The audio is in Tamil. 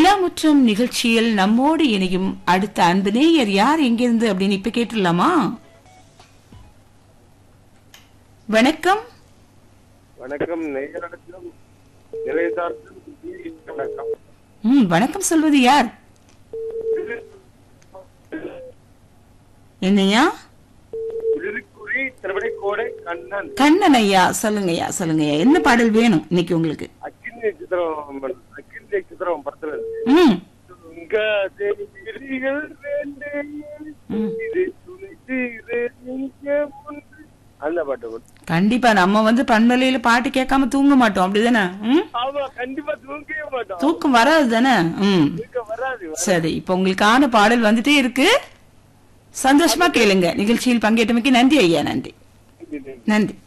நிலாமுற்றம் நிகழ்ச்சியில் நம்மோடு இணையும் அடுத்த அன்பு நேயர் யார் எங்கிருந்து அப்படின்னு இப்ப கேட்டுடலாமா வணக்கம் வணக்கம் நேயர்களுக்கும் நிலையத்தாருக்கும் வணக்கம் ம் வணக்கம் சொல்வது யார் என்னையா திருக்குறி திருவடைக்கோடை கண்ணன் கண்ணன் ஐயா சொல்லுங்க ஐயா சொல்லுங்க ஐயா என்ன பாடல் வேணும் இன்னைக்கு உங்களுக்கு அக்கினி நட்சத்திரம் அக்கினி நட்சத்திரம் படத்துல இருக்கு. ம் உங்க தெரிவிகள் ரெண்டே, ம். இது துணித்து இரு நீங்க முன்பு. அந்த பாட்டு போடு. கண்டிப்பா நம்ம வந்து பண்பலையில பாட்டு கேட்காம தூங்க மாட்டோம் அப்படிதானே ம் ஆமா கண்டிப்பா தூங்கவே மாட்டோம் தூக்கம் வராது தானே ம் தூக்க வராது சரி இப்ப உங்களுக்கான பாடல் வந்துட்டே இருக்கு சந்தோஷமா கேளுங்க நிகழ்ச்சியில் பங்கேற்றமைக்கு நன்றி ஐயா நன்றி வராது. நன்றி